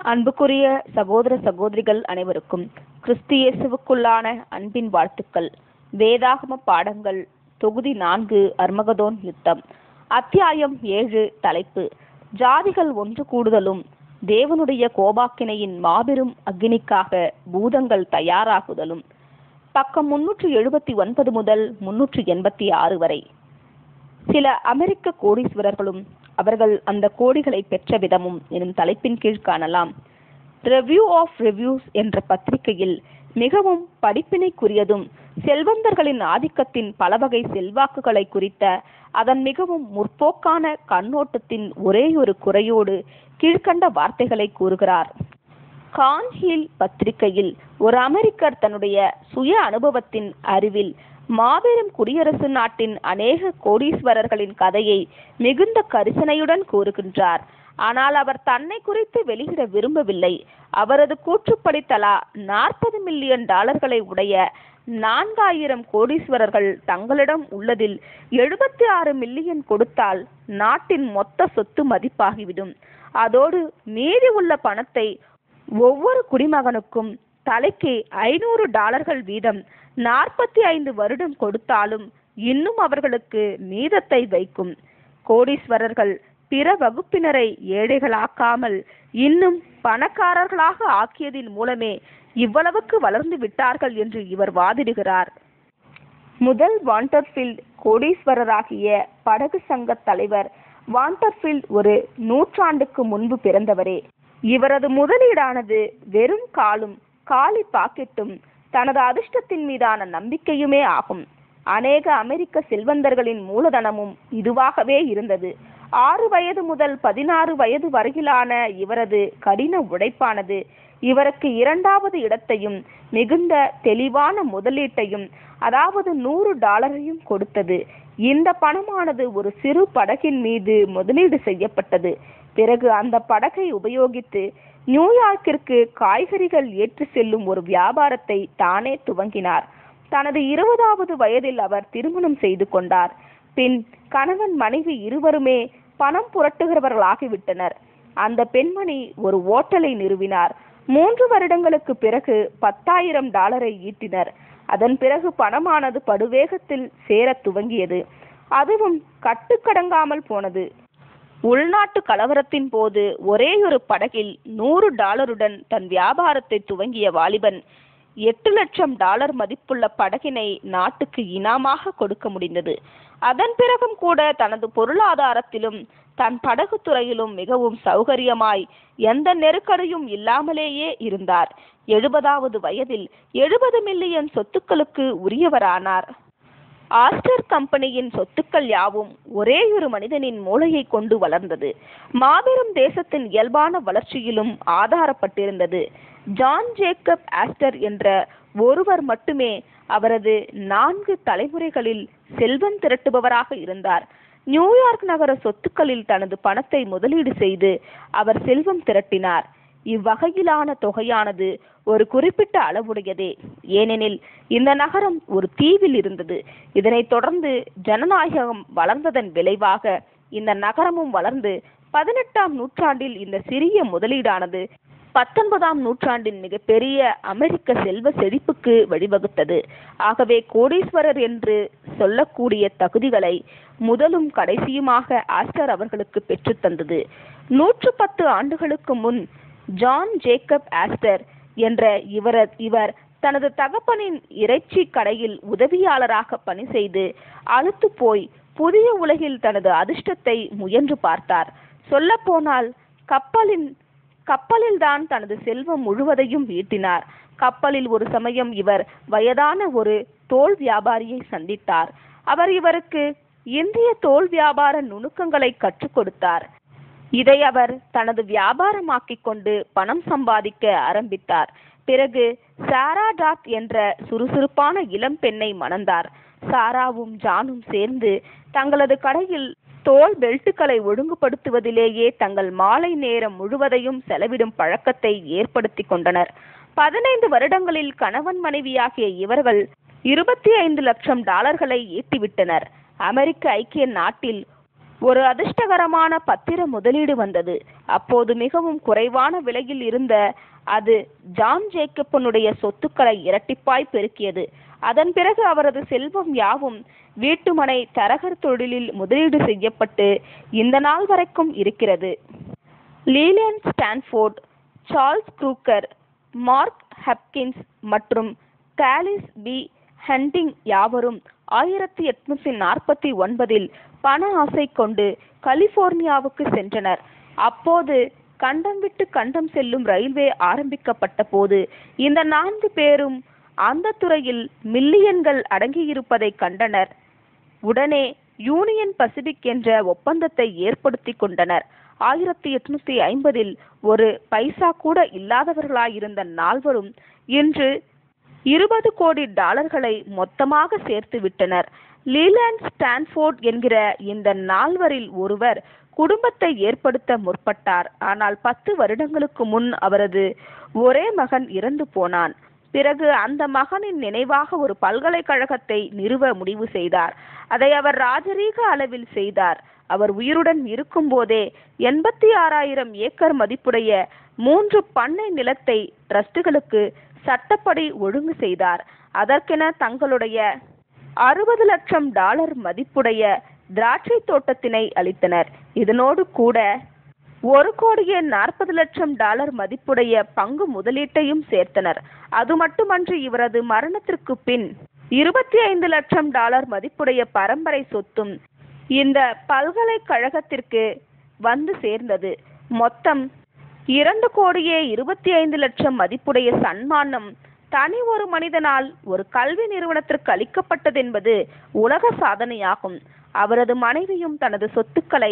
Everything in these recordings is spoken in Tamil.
அன்புக்குரிய சகோதர சகோதரிகள் அனைவருக்கும் கிறிஸ்து இயேசுவுக்குள்ளான அன்பின் வாழ்த்துக்கள் வேதாகம பாடங்கள் தொகுதி நான்கு அர்மகதோன் யுத்தம் அத்தியாயம் ஏழு தலைப்பு ஜாதிகள் ஒன்று கூடுதலும் தேவனுடைய கோபாக்கினையின் மாபெரும் அக்னிக்காக பூதங்கள் தயாராகுதலும் பக்கம் முன்னூற்று எழுபத்தி ஒன்பது முதல் முன்னூற்று எண்பத்தி ஆறு வரை சில அமெரிக்க கோடீஸ்வரர்களும் அவர்கள் அந்த கோடிகளை பெற்ற விதமும் எனும் தலைப்பின் கீழ் காணலாம் ரெவ்யூ ஆஃப் ரிவ்யூஸ் என்ற பத்திரிகையில் மிகவும் படிப்பினைக்குரியதும் செல்வந்தர்களின் ஆதிக்கத்தின் பலவகை செல்வாக்குகளை குறித்த அதன் மிகவும் முற்போக்கான கண்ணோட்டத்தின் ஒரே ஒரு குறையோடு கீழ்க்கண்ட வார்த்தைகளை கூறுகிறார் கான்ஹில் பத்திரிகையில் ஒரு அமெரிக்கர் தன்னுடைய சுய அனுபவத்தின் அறிவில் மாபெரும் குடியரசு நாட்டின் அநேக கோடீஸ்வரர்களின் கதையை மிகுந்த கரிசனையுடன் கூறுகின்றார் ஆனால் அவர் தன்னை குறித்து வெளியிட விரும்பவில்லை அவரது கூற்றுப்படி தலா நாற்பது மில்லியன் டாலர்களை உடைய நான்காயிரம் கோடீஸ்வரர்கள் தங்களிடம் உள்ளதில் எழுபத்தி ஆறு மில்லியன் கொடுத்தால் நாட்டின் மொத்த சொத்து மதிப்பாகிவிடும் அதோடு மீதி உள்ள பணத்தை ஒவ்வொரு குடிமகனுக்கும் தலைக்கு ஐநூறு டாலர்கள் வீதம் நாற்பத்தி ஐந்து வருடம் கொடுத்தாலும் இன்னும் அவர்களுக்கு மீதத்தை வைக்கும் கோடீஸ்வரர்கள் பிற வகுப்பினரை ஏழைகளாக்காமல் இன்னும் பணக்காரர்களாக ஆக்கியதின் மூலமே இவ்வளவுக்கு வளர்ந்து விட்டார்கள் என்று இவர் வாதிடுகிறார் முதல் வாண்டர்ஃபீல்ட் கோடீஸ்வரராகிய படகு சங்க தலைவர் வாண்டர்ஃபீல்ட் ஒரு நூற்றாண்டுக்கு முன்பு பிறந்தவரே இவரது முதலீடானது வெறும் காலும் காலி பாக்கெட்டும் தனது அதிர்ஷ்டத்தின் மீதான நம்பிக்கையுமே ஆகும் அநேக அமெரிக்க செல்வந்தர்களின் மூலதனமும் இதுவாகவே இருந்தது ஆறு வயது முதல் பதினாறு வயது வரையிலான இவரது கடின உழைப்பானது இவருக்கு இரண்டாவது இடத்தையும் மிகுந்த தெளிவான முதலீட்டையும் அதாவது நூறு டாலரையும் கொடுத்தது இந்த பணமானது ஒரு சிறு படகின் மீது முதலீடு செய்யப்பட்டது பிறகு அந்த படகை உபயோகித்து நியூயார்க்கிற்கு காய்கறிகள் ஏற்றி செல்லும் ஒரு வியாபாரத்தை தானே துவங்கினார் தனது இருபதாவது வயதில் அவர் திருமணம் செய்து கொண்டார் பின் கணவன் மனைவி இருவருமே பணம் புரட்டுகிறவர்களாகிவிட்டனர் அந்த பெண்மணி ஒரு ஓட்டலை நிறுவினார் மூன்று வருடங்களுக்கு பிறகு பத்தாயிரம் டாலரை ஈட்டினர் அதன் பிறகு பணமானது படுவேகத்தில் சேரத் துவங்கியது அதுவும் கட்டுக்கடங்காமல் போனது உள்நாட்டு கலவரத்தின் போது ஒரே ஒரு படகில் நூறு டாலருடன் தன் வியாபாரத்தை துவங்கிய வாலிபன் எட்டு லட்சம் டாலர் மதிப்புள்ள படகினை நாட்டுக்கு இனாமாக கொடுக்க முடிந்தது அதன் பிறகும் கூட தனது பொருளாதாரத்திலும் தன் படகு துறையிலும் மிகவும் சௌகரியமாய் எந்த நெருக்கடியும் இல்லாமலேயே இருந்தார் எழுபதாவது வயதில் எழுபது மில்லியன் சொத்துக்களுக்கு உரியவரானார் ஆஸ்டர் கம்பெனியின் சொத்துக்கள் யாவும் ஒரே ஒரு மனிதனின் மூளையை கொண்டு வளர்ந்தது மாபெரும் தேசத்தின் இயல்பான வளர்ச்சியிலும் ஆதாரப்பட்டிருந்தது ஜான் ஜேக்கப் ஆஸ்டர் என்ற ஒருவர் மட்டுமே அவரது நான்கு தலைமுறைகளில் செல்வம் திரட்டுபவராக இருந்தார் நியூயார்க் நகர சொத்துக்களில் தனது பணத்தை முதலீடு செய்து அவர் செல்வம் திரட்டினார் இவ்வகையிலான தொகையானது ஒரு குறிப்பிட்ட அளவுடையதே ஏனெனில் இந்த நகரம் ஒரு தீவில் இருந்தது இதனைத் தொடர்ந்து ஜனநாயகம் வளர்ந்ததன் விளைவாக இந்த நகரமும் வளர்ந்து பதினெட்டாம் நூற்றாண்டில் இந்த சிறிய முதலீடானது பத்தொன்பதாம் நூற்றாண்டின் மிகப்பெரிய அமெரிக்க செல்வ செழிப்புக்கு வழிவகுத்தது ஆகவே கோடீஸ்வரர் என்று சொல்லக்கூடிய தகுதிகளை முதலும் கடைசியுமாக ஆஸ்டர் அவர்களுக்கு பெற்றுத்தந்தது நூற்று பத்து ஆண்டுகளுக்கு முன் ஜான் ஜேக்கப் ஆஸ்டர் என்ற இவர் இவர் தனது தகப்பனின் இறைச்சி கடையில் உதவியாளராக பணி செய்து அழுத்து போய் புதிய உலகில் தனது அதிர்ஷ்டத்தை முயன்று பார்த்தார் சொல்லப்போனால் கப்பலின் கப்பலில்தான் தனது செல்வம் முழுவதையும் ஈட்டினார் கப்பலில் ஒரு சமயம் இவர் வயதான ஒரு தோல் வியாபாரியை சந்தித்தார் அவர் இவருக்கு இந்திய தோல் வியாபார நுணுக்கங்களை கற்றுக் கொடுத்தார் இதை அவர் தனது வியாபாரமாக்கிக் கொண்டு பணம் சம்பாதிக்க ஆரம்பித்தார் பிறகு சாரா டாட் என்ற சுறுசுறுப்பான இளம் பெண்ணை மணந்தார் சாராவும் ஜானும் சேர்ந்து தங்களது கடையில் தோல் பெல்ட்டுகளை ஒழுங்குபடுத்துவதிலேயே தங்கள் மாலை நேரம் முழுவதையும் செலவிடும் பழக்கத்தை ஏற்படுத்தி கொண்டனர் பதினைந்து வருடங்களில் கணவன் மனைவியாகிய இவர்கள் இருபத்தி ஐந்து லட்சம் டாலர்களை ஈட்டிவிட்டனர் அமெரிக்க ஐக்கிய நாட்டில் ஒரு அதிர்ஷ்டகரமான பத்திர முதலீடு வந்தது அப்போது மிகவும் குறைவான விலையில் இருந்த அது ஜான் ஜேக்கப்பனுடைய சொத்துக்களை இரட்டிப்பாய் பெருக்கியது அதன் பிறகு அவரது செல்வம் யாவும் வீட்டுமனை தரகர் தொழிலில் முதலீடு செய்யப்பட்டு இந்த நாள் வரைக்கும் இருக்கிறது Leland Stanford Charles Crocker Mark Hopkins மற்றும் காலிஸ் பி ஹண்டிங் யாவரும் ஆயிரத்தி எட்நூத்தி நாற்பத்தி ஒன்பதில் பண ஆசை கொண்டு கலிபோர்னியாவுக்கு சென்றனர் அப்போது கண்டம் விட்டு கண்டம் செல்லும் ரயில்வே ஆரம்பிக்கப்பட்ட போது இந்த நான்கு பேரும் அந்த துறையில் மில்லியன்கள் அடங்கியிருப்பதை கண்டனர் உடனே யூனியன் பசிபிக் என்ற ஒப்பந்தத்தை ஏற்படுத்தி கொண்டனர் ஆயிரத்தி எட்நூத்தி ஐம்பதில் ஒரு பைசா கூட இல்லாதவர்களாயிருந்த நால்வரும் இன்று இருபது கோடி டாலர்களை மொத்தமாக சேர்த்து விட்டனர் லீலாண்ட் ஸ்டான்ஃபோர்ட் என்கிற இந்த நால்வரில் ஒருவர் குடும்பத்தை ஏற்படுத்த முற்பட்டார் ஆனால் பத்து வருடங்களுக்கு முன் அவரது ஒரே மகன் இறந்து போனான் பிறகு அந்த மகனின் நினைவாக ஒரு பல்கலைக்கழகத்தை நிறுவ முடிவு செய்தார் அதை அவர் ராஜரீக அளவில் செய்தார் அவர் உயிருடன் இருக்கும்போதே எண்பத்தி ஆறாயிரம் ஏக்கர் மதிப்புடைய மூன்று பண்ணை நிலத்தை ட்ரஸ்டுகளுக்கு சட்டப்படி ஒழுங்கு செய்தார் அதற்கென தங்களுடைய அறுபது லட்சம் டாலர் மதிப்புடைய திராட்சை தோட்டத்தினை அளித்தனர் இதனோடு கூட ஒரு கோடியே நாற்பது லட்சம் டாலர் மதிப்புடைய பங்கு முதலீட்டையும் சேர்த்தனர் அது மட்டுமன்றி இவரது மரணத்திற்கு பின் இருபத்தி ஐந்து லட்சம் டாலர் மதிப்புடைய பரம்பரை சொத்தும் இந்த பல்கலைக்கழகத்திற்கு வந்து சேர்ந்தது மொத்தம் இரண்டு கோடியே இருபத்தி ஐந்து லட்சம் மதிப்புடைய சன்மானம் தனி ஒரு மனிதனால் ஒரு கல்வி நிறுவனத்திற்கு அளிக்கப்பட்டது என்பது உலக சாதனையாகும் அவரது மனைவியும் தனது சொத்துக்களை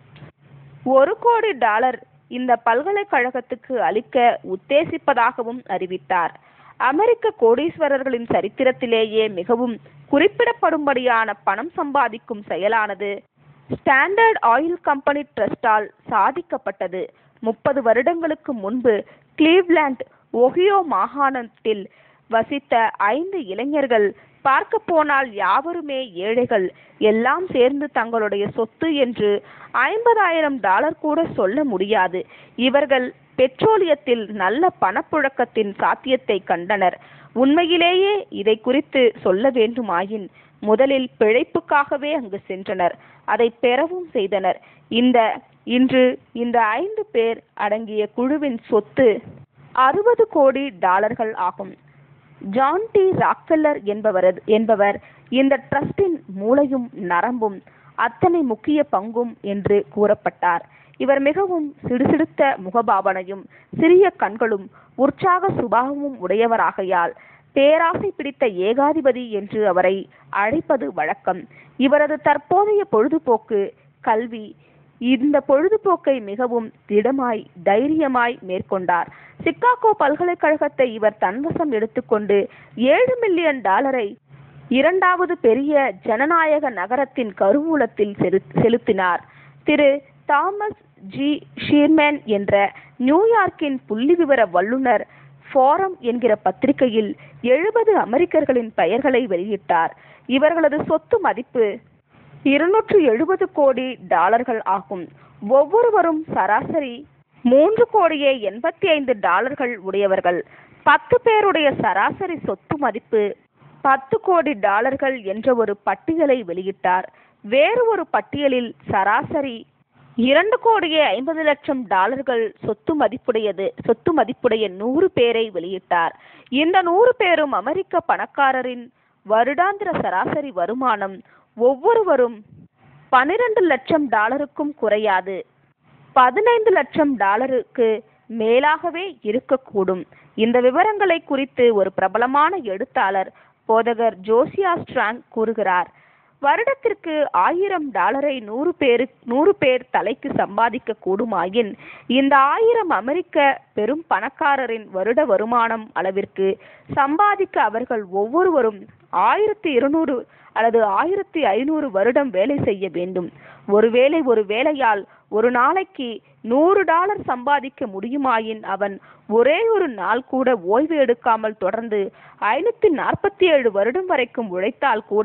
ஒரு கோடி டாலர் இந்த பல்கலைக்கழகத்துக்கு அளிக்க உத்தேசிப்பதாகவும் அறிவித்தார் அமெரிக்க கோடீஸ்வரர்களின் சரித்திரத்திலேயே மிகவும் குறிப்பிடப்படும்படியான பணம் சம்பாதிக்கும் செயலானது ஸ்டாண்டர்ட் ஆயில் கம்பெனி ட்ரஸ்டால் சாதிக்கப்பட்டது முப்பது வருடங்களுக்கு முன்பு கிளீவ்லாண்ட் ஒஹியோ மாகாணத்தில் வசித்த ஐந்து இளைஞர்கள் பார்க்க போனால் யாவருமே ஏழைகள் எல்லாம் சேர்ந்து தங்களுடைய சொத்து என்று ஐம்பதாயிரம் டாலர் கூட சொல்ல முடியாது இவர்கள் பெட்ரோலியத்தில் நல்ல பணப்புழக்கத்தின் சாத்தியத்தை கண்டனர் உண்மையிலேயே இதை குறித்து சொல்ல வேண்டுமாயின் முதலில் பிழைப்புக்காகவே அங்கு சென்றனர் அதை பெறவும் செய்தனர் இந்த இன்று இந்த ஐந்து பேர் அடங்கிய குழுவின் சொத்து அறுபது கோடி டாலர்கள் ஆகும் ஜான் டி ராக்கெல்லர் என்பவர் என்பவர் இந்த ட்ரஸ்டின் மூளையும் நரம்பும் அத்தனை முக்கிய பங்கும் என்று கூறப்பட்டார் இவர் மிகவும் சிடுசிடுத்த முகபாவனையும் சிறிய கண்களும் உற்சாக சுபாவமும் உடையவராகையால் பேராசை பிடித்த ஏகாதிபதி என்று அவரை அழைப்பது வழக்கம் இவரது தற்போதைய பொழுதுபோக்கு கல்வி இந்த பொழுதுபோக்கை மிகவும் திடமாய் தைரியமாய் மேற்கொண்டார் சிக்காகோ பல்கலைக்கழகத்தை இவர் தன்வசம் எடுத்துக்கொண்டு ஏழு மில்லியன் டாலரை இரண்டாவது பெரிய ஜனநாயக நகரத்தின் கருவூலத்தில் செரு- செலுத்தினார் திரு தாமஸ் ஜி ஷீர்மேன் என்ற நியூயார்க்கின் புள்ளிவிவர வல்லுனர் ஃபாரம் என்கிற பத்திரிகையில் எழுபது அமெரிக்கர்களின் பெயர்களை வெளியிட்டார் இவர்களது சொத்து மதிப்பு இருநூற்று எழுபது கோடி டாலர்கள் ஆகும் ஒவ்வொருவரும் சராசரி மூன்று கோடியே எண்பத்தி ஐந்து டாலர்கள் உடையவர்கள் பத்து பேருடைய சராசரி சொத்து மதிப்பு பத்து கோடி டாலர்கள் என்ற ஒரு பட்டியலை வெளியிட்டார் வேறு ஒரு பட்டியலில் சராசரி இரண்டு கோடியே ஐம்பது லட்சம் டாலர்கள் சொத்து மதிப்புடையது சொத்து மதிப்புடைய நூறு பேரை வெளியிட்டார் இந்த நூறு பேரும் அமெரிக்க பணக்காரரின் வருடாந்திர சராசரி வருமானம் ஒவ்வொருவரும் பனிரெண்டு லட்சம் டாலருக்கும் குறையாது பதினைந்து லட்சம் டாலருக்கு மேலாகவே இருக்கக்கூடும் இந்த விவரங்களை குறித்து ஒரு பிரபலமான எழுத்தாளர் போதகர் ஜோசியா ஸ்ட்ராங் கூறுகிறார் வருடத்திற்கு ஆயிரம் டாலரை நூறு பேரு நூறு பேர் தலைக்கு சம்பாதிக்க கூடுமாயின் இந்த ஆயிரம் அமெரிக்க பெரும் பணக்காரரின் வருட வருமானம் அளவிற்கு சம்பாதிக்க அவர்கள் ஒவ்வொருவரும் ஆயிரத்தி இருநூறு அல்லது ஆயிரத்தி ஐநூறு வருடம் வேலை செய்ய வேண்டும் ஒருவேளை ஒரு வேலையால் ஒரு நாளைக்கு நூறு டாலர் சம்பாதிக்க முடியுமாயின் அவன் ஒரே ஒரு நாள் கூட ஓய்வு எடுக்காமல் தொடர்ந்து ஐநூத்தி நாற்பத்தி ஏழு வருடம் வரைக்கும் உழைத்தால் கூட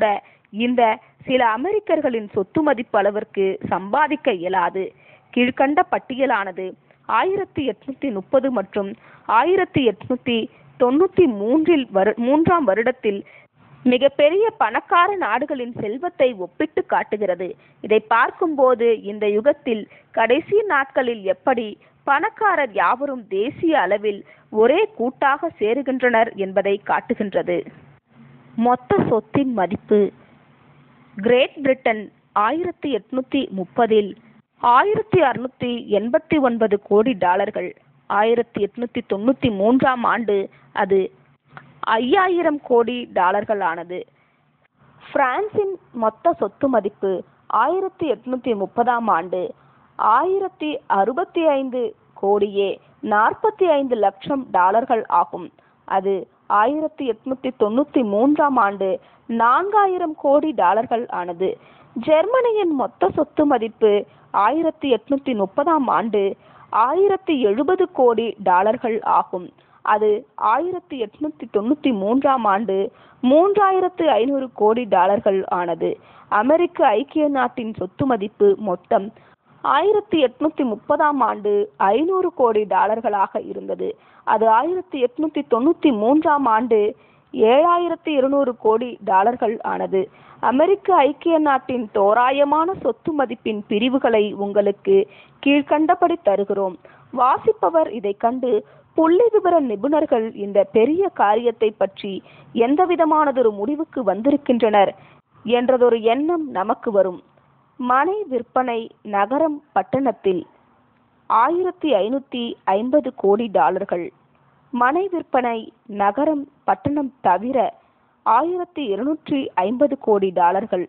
இந்த சில அமெரிக்கர்களின் சொத்து மதிப்பு அளவிற்கு சம்பாதிக்க இயலாது கீழ்கண்ட பட்டியலானது ஆயிரத்தி எட்நூத்தி முப்பது மற்றும் ஆயிரத்தி எட்நூத்தி தொண்ணூத்தி மூன்றில் வரு மூன்றாம் வருடத்தில் மிகப்பெரிய பணக்கார நாடுகளின் செல்வத்தை ஒப்பிட்டு காட்டுகிறது இதை பார்க்கும்போது இந்த யுகத்தில் கடைசி நாட்களில் எப்படி பணக்காரர் யாவரும் தேசிய அளவில் ஒரே கூட்டாக சேருகின்றனர் என்பதை காட்டுகின்றது மொத்த சொத்தின் மதிப்பு கிரேட் பிரிட்டன் ஆயிரத்தி எட்நூத்தி முப்பதில் ஆயிரத்தி அறுநூத்தி எண்பத்தி ஒன்பது கோடி டாலர்கள் ஆயிரத்தி எட்நூத்தி தொண்ணூத்தி மூன்றாம் ஆண்டு அது ஐயாயிரம் கோடி டாலர்கள் ஆனது பிரான்சின் மொத்த சொத்து மதிப்பு ஆயிரத்தி எட்நூத்தி முப்பதாம் ஆண்டு ஆயிரத்தி அறுபத்தி ஐந்து கோடியே நாற்பத்தி ஐந்து லட்சம் டாலர்கள் ஆகும் அது ஆயிரத்தி எட்நூத்தி தொண்ணூத்தி மூன்றாம் ஆண்டு நான்காயிரம் கோடி டாலர்கள் ஆனது ஜெர்மனியின் மொத்த சொத்து மதிப்பு ஆயிரத்தி எட்நூத்தி முப்பதாம் ஆண்டு ஆயிரத்தி எழுபது கோடி டாலர்கள் ஆகும் அது ஆயிரத்தி எட்நூத்தி தொண்ணூத்தி மூன்றாம் ஆண்டு மூன்றாயிரத்து ஐநூறு கோடி டாலர்கள் ஆனது அமெரிக்க ஐக்கிய நாட்டின் சொத்து மதிப்பு மொத்தம் ஆயிரத்தி எட்நூத்தி முப்பதாம் ஆண்டு ஐநூறு கோடி டாலர்களாக இருந்தது அது ஆயிரத்தி எட்நூத்தி தொண்ணூத்தி மூன்றாம் ஆண்டு ஏழாயிரத்தி இருநூறு கோடி டாலர்கள் ஆனது அமெரிக்க ஐக்கிய நாட்டின் தோராயமான சொத்து மதிப்பின் பிரிவுகளை உங்களுக்கு கீழ்கண்டபடி தருகிறோம் வாசிப்பவர் இதை கண்டு புள்ளி விவர நிபுணர்கள் இந்த பெரிய காரியத்தை பற்றி எந்தவிதமானதொரு முடிவுக்கு வந்திருக்கின்றனர் என்றதொரு எண்ணம் நமக்கு வரும் மனை விற்பனை நகரம் பட்டணத்தில் ஆயிரத்தி ஐநூத்தி ஐம்பது கோடி டாலர்கள் மனை விற்பனை நகரம் பட்டணம் தவிர ஆயிரத்தி இருநூற்றி ஐம்பது கோடி டாலர்கள்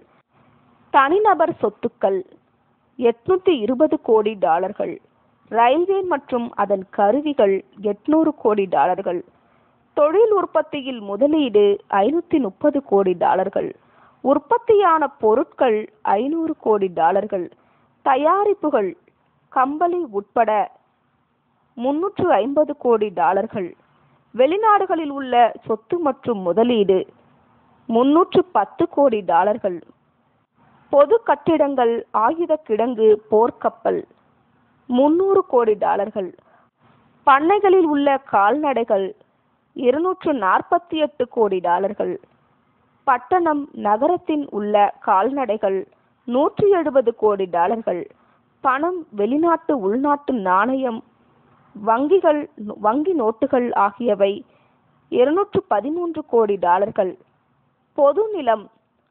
தனிநபர் சொத்துக்கள் எட்நூத்தி இருபது கோடி டாலர்கள் ரயில்வே மற்றும் அதன் கருவிகள் எட்நூறு கோடி டாலர்கள் தொழில் உற்பத்தியில் முதலீடு ஐநூத்தி முப்பது கோடி டாலர்கள் உற்பத்தியான பொருட்கள் ஐநூறு கோடி டாலர்கள் தயாரிப்புகள் கம்பளி உட்பட முன்னூற்று ஐம்பது கோடி டாலர்கள் வெளிநாடுகளில் உள்ள சொத்து மற்றும் முதலீடு முன்னூற்று பத்து கோடி டாலர்கள் பொது கட்டிடங்கள் ஆயுத கிடங்கு போர்க்கப்பல் முன்னூறு கோடி டாலர்கள் பண்ணைகளில் உள்ள கால்நடைகள் இருநூற்று நாற்பத்தி எட்டு கோடி டாலர்கள் பட்டணம் நகரத்தின் உள்ள கால்நடைகள் நூற்றி எழுபது கோடி டாலர்கள் பணம் வெளிநாட்டு உள்நாட்டு நாணயம் வங்கிகள் வங்கி நோட்டுகள் ஆகியவை இருநூற்று பதிமூன்று கோடி டாலர்கள் பொது நிலம்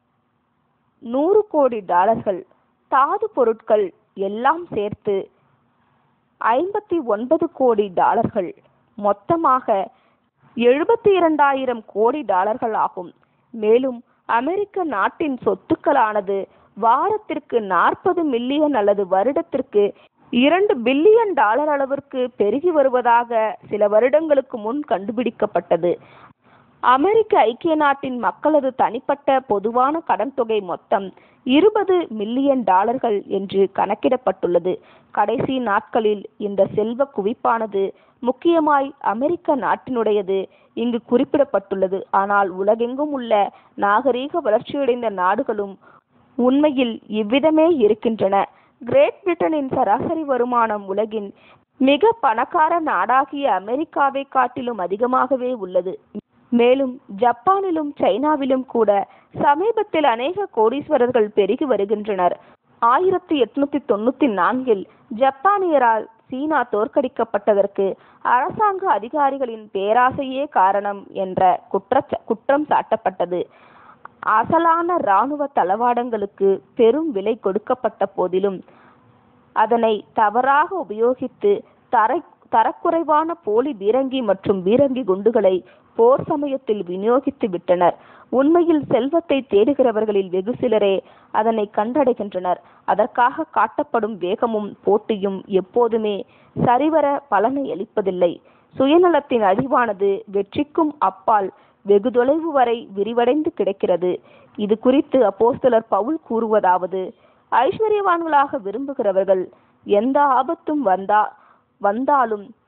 நூறு கோடி டாலர்கள் தாது பொருட்கள் எல்லாம் சேர்த்து ஐம்பத்தி ஒன்பது கோடி டாலர்கள் மொத்தமாக எழுபத்தி இரண்டாயிரம் கோடி டாலர்கள் ஆகும் மேலும் அமெரிக்க நாட்டின் சொத்துக்களானது வாரத்திற்கு நாற்பது மில்லியன் அல்லது வருடத்திற்கு இரண்டு பில்லியன் டாலர் அளவிற்கு பெருகி வருவதாக சில வருடங்களுக்கு முன் கண்டுபிடிக்கப்பட்டது அமெரிக்க ஐக்கிய நாட்டின் மக்களது தனிப்பட்ட பொதுவான கடன் தொகை மொத்தம் இருபது மில்லியன் டாலர்கள் என்று கணக்கிடப்பட்டுள்ளது கடைசி நாட்களில் இந்த செல்வ குவிப்பானது முக்கியமாய் அமெரிக்க நாட்டினுடையது இங்கு குறிப்பிடப்பட்டுள்ளது ஆனால் உலகெங்கும் உள்ள நாகரீக வளர்ச்சியடைந்த நாடுகளும் உண்மையில் இவ்விதமே இருக்கின்றன கிரேட் பிரிட்டனின் சராசரி வருமானம் உலகின் மிக பணக்கார நாடாகிய அமெரிக்காவை காட்டிலும் அதிகமாகவே உள்ளது மேலும் ஜப்பானிலும் சைனாவிலும் கூட சமீபத்தில் அநேக கோடீஸ்வரர்கள் பெருகி வருகின்றனர் ஆயிரத்தி எட்நூத்தி தொண்ணூத்தி நான்கில் ஜப்பானியரால் சீனா தோற்கடிக்கப்பட்டதற்கு அரசாங்க அதிகாரிகளின் பேராசையே காரணம் என்ற குற்ற குற்றம் சாட்டப்பட்டது அசலான இராணுவ தளவாடங்களுக்கு பெரும் விலை கொடுக்கப்பட்ட போதிலும் அதனை தவறாக உபயோகித்து தரை தரக்குறைவான போலி பீரங்கி மற்றும் பீரங்கி குண்டுகளை போர் சமயத்தில் விநியோகித்து விட்டனர் உண்மையில் செல்வத்தை தேடுகிறவர்களில் வெகு சிலரே அதனை கண்டடைகின்றனர் அதற்காக காட்டப்படும் வேகமும் போட்டியும் எப்போதுமே சரிவர பலனை அளிப்பதில்லை சுயநலத்தின் அழிவானது வெற்றிக்கும் அப்பால் வெகு தொலைவு வரை விரிவடைந்து கிடக்கிறது இது குறித்து அப்போஸ்தலர் பவுல் கூறுவதாவது ஐஸ்வர்யவான்களாக விரும்புகிறவர்கள் எந்த ஆபத்தும் வந்தா வந்தாலும்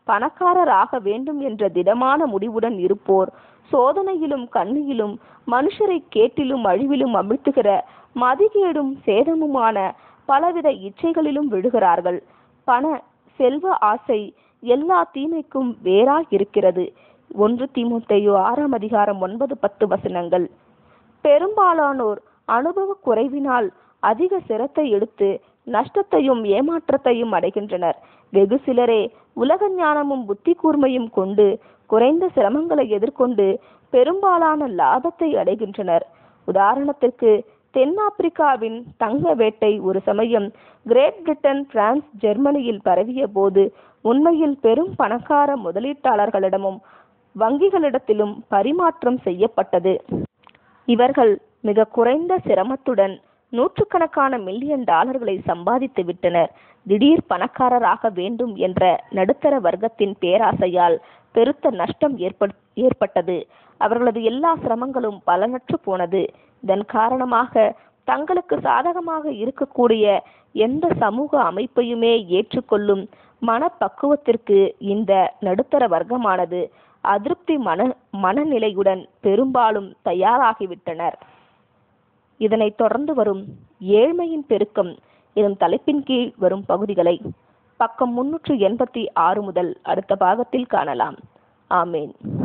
பணக்காரராக வேண்டும் என்ற திடமான முடிவுடன் இருப்போர் சோதனையிலும் கண்ணியிலும் மனுஷரை கேட்டிலும் அழிவிலும் அமிழ்த்துகிற மதிகேடும் சேதமுமான பலவித இச்சைகளிலும் விழுகிறார்கள் பண செல்வ ஆசை எல்லா தீமைக்கும் வேறாய் இருக்கிறது ஒன்று தீமுத்தையோ ஆறாம் அதிகாரம் ஒன்பது பத்து வசனங்கள் பெரும்பாலானோர் அனுபவ குறைவினால் அதிக சிரத்தை எடுத்து நஷ்டத்தையும் ஏமாற்றத்தையும் அடைகின்றனர் வெகு சிலரே உலக ஞானமும் புத்தி கூர்மையும் கொண்டு குறைந்த சிரமங்களை எதிர்கொண்டு பெரும்பாலான லாபத்தை அடைகின்றனர் உதாரணத்திற்கு தென்னாப்பிரிக்காவின் தங்க வேட்டை ஒரு சமயம் கிரேட் பிரிட்டன் பிரான்ஸ் ஜெர்மனியில் பரவிய போது உண்மையில் பெரும் பணக்கார முதலீட்டாளர்களிடமும் வங்கிகளிடத்திலும் பரிமாற்றம் செய்யப்பட்டது இவர்கள் மிக குறைந்த சிரமத்துடன் நூற்றுக்கணக்கான மில்லியன் டாலர்களை சம்பாதித்து விட்டனர் திடீர் பணக்காரராக வேண்டும் என்ற நடுத்தர வர்க்கத்தின் பேராசையால் பெருத்த நஷ்டம் ஏற்பட் ஏற்பட்டது அவர்களது எல்லா சிரமங்களும் பலனற்று போனது இதன் காரணமாக தங்களுக்கு சாதகமாக இருக்கக்கூடிய எந்த சமூக அமைப்பையுமே ஏற்றுக்கொள்ளும் மனப்பக்குவத்திற்கு இந்த நடுத்தர வர்க்கமானது அதிருப்தி மன மனநிலையுடன் பெரும்பாலும் தயாராகிவிட்டனர் இதனைத் தொடர்ந்து வரும் ஏழ்மையின் பெருக்கம் எனும் தலைப்பின் கீழ் வரும் பகுதிகளை பக்கம் முன்னூற்று எண்பத்தி ஆறு முதல் அடுத்த பாகத்தில் காணலாம் ஆமேன்